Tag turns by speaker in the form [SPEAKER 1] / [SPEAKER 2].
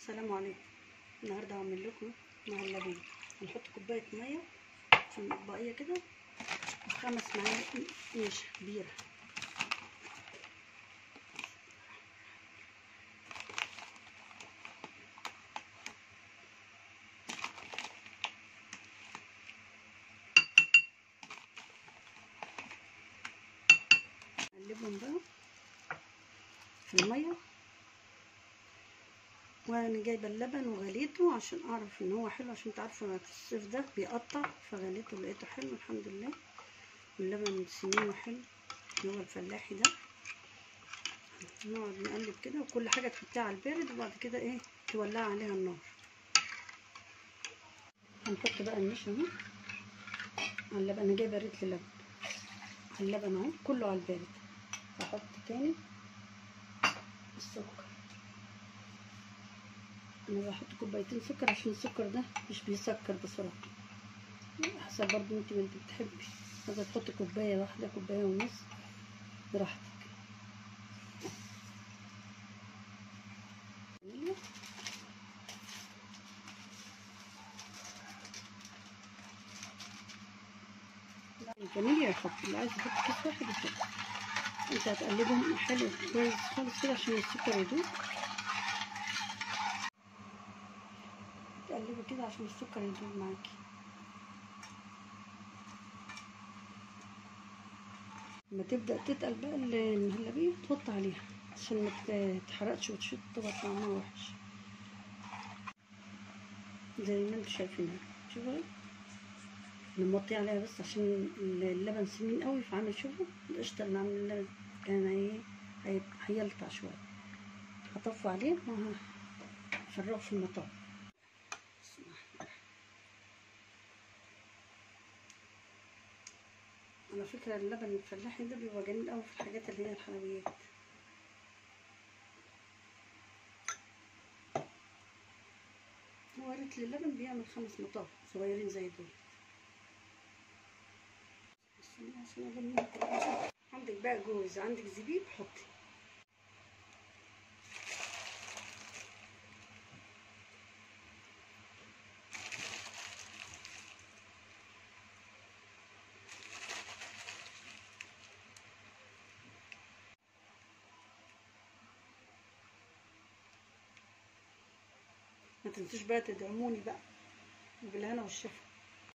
[SPEAKER 1] السلام عليكم النهارده هعمل لكم مهلبيه هنحط كوبايه ميه في المطبقيه كده وخمس معالق نشا كبيره نقلبهم بقى في الميه وانا جايبه اللبن وغليته عشان اعرف ان هو حلو عشان تعرفوا في الصيف ده بيقطع فغليته لقيته حلو الحمد لله واللبن سمين وحلو اللي هو الفلاحي ده نقعد نقلب كده وكل حاجه تحطيها على البارد وبعد كده ايه تولعي عليها النار هنحط بقى النشا اهو على اللبن انا جايبه ريت اللبن على اللبن اهو كله على البارد احط تاني السكر انا بحط كوبايتين سكر عشان السكر ده مش بيسكر بسرعه حسب برضو انت ما انت بتحبي عايزه تحطي كوبايه واحده كوبايه ونص براحتك الفانيليا يحط اللي عايز يحط كيس واحد يحط انت هتقلبهم حلو كويس خالص كده عشان السكر يدوب تقلبي كده عشان السكر يدوب معاكي لما تبدا تتقل بقى المهلبيه تحط عليها عشان ما تتحرقش وتشط تبقى طعمها وحش زي ما انتوا شايفين شوفوا انا موطيه عليها بس عشان اللبن سمين قوي فعامل شوفوا القشطه اللي عامل اللبن كان ايه هيلطع شويه هطفي عليه وهفرغه في المطار على فكرة اللبن الفلاحي ده بيبقى جميل قوي في الحاجات اللي هي الحلويات هو ريت اللبن بيعمل خمس مطاف صغيرين زي دول عندك بقى جوز عندك زبيب حطي ما تنسوش بقى تدعموني بقى بالهنا والشفا